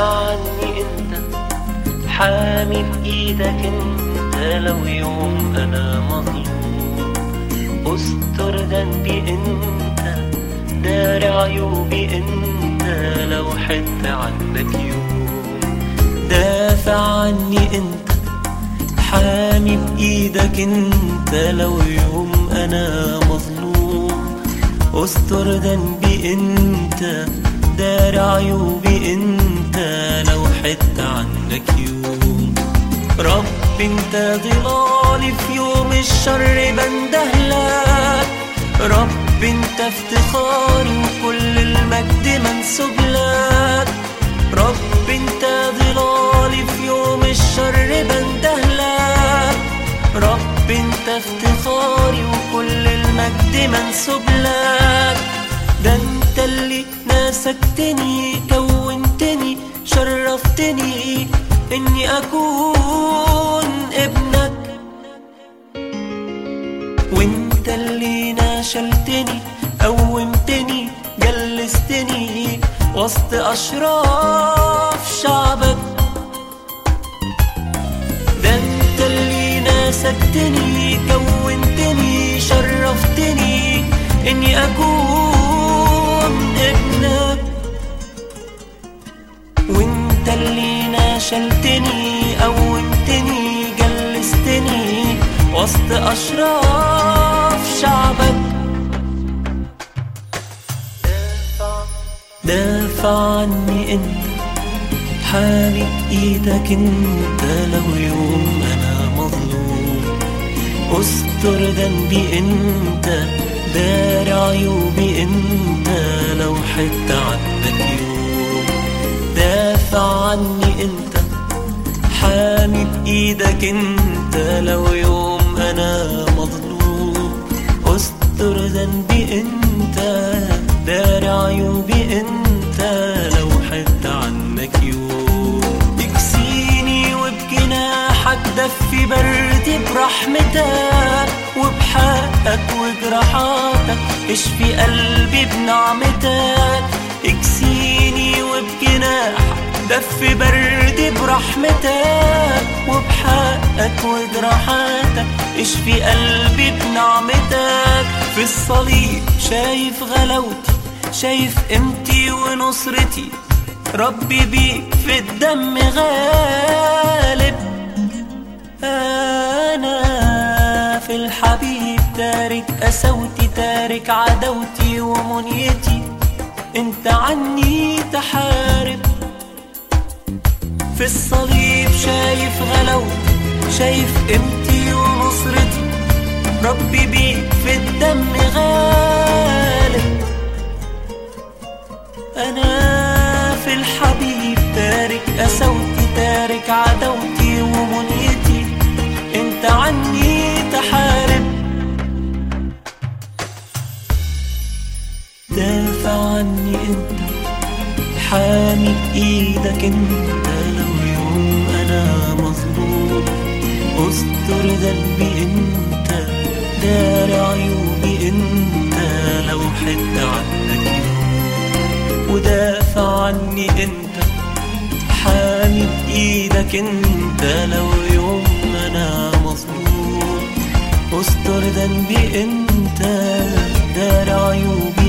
عني انت حامي بايدك انت لو يوم انا مظلوم استر ذنبي انت داري عيوبي انت لو حت عنك يوم دافع عني انت حامي بايدك انت لو يوم انا مظلوم استر ذنبي انت دار عيوبي انت لو حت عنك يوم رب انت ظلالي في يوم الشر بندهلك رب انت افتخاري وكل المجد منسوب لك رب انت ظلالي في يوم الشر بندهلك رب انت افتخاري وكل المجد منسوب لك ده انت اللي ناسكتني كونتني شرفتني اني اكون ابنك وانت اللي ناشلتني قومتني جلستني وسط اشراف شعبك ده انت اللي ناسكتني كونتني شرفتني اني اكون ابنك وانت اللي ناشلتني قومتني جلستني وسط اشراف شعبك دافع عني انت حامي بايدك انت لو يوم انا مظلوم استر ذنبي انت دار عيوبي انت لو حت عنك يوم دافع عني انت حامي بايدك انت لو يوم انا مظلوم استر ذنبي انت دار عيوبي انت لو حت عنك يوم تكسيني وبجناحك دفي بردي برحمتك وبحقك وجراحاتك اشفي قلبي بنعمتك اكسيني وبجناحك دفي بردي برحمتك وبحقك وجراحاتك اشفي قلبي بنعمتك في الصليب شايف غلاوتي شايف قيمتي ونصرتي ربي بيك في الدم غالب أنا في الحبيب تارك قسوتي تارك عداوتي ومنيتي انت عني تحارب في الصليب شايف غلاوتي شايف قيمتي ونصرتي ربي بيك في الدم غالب أنا في الحبيب تارك قسوتي تارك عداوتي ومنيتي انت عني تحارب دافع عني انت حامي بايدك انت لو يوم انا مظلوم استر ذنبي انت دار عيوبي انت لو حد عنك يوم ودافع عني انت حامي بايدك انت لو يوم انا مظلوم استر ذنبي انت دار عيوبي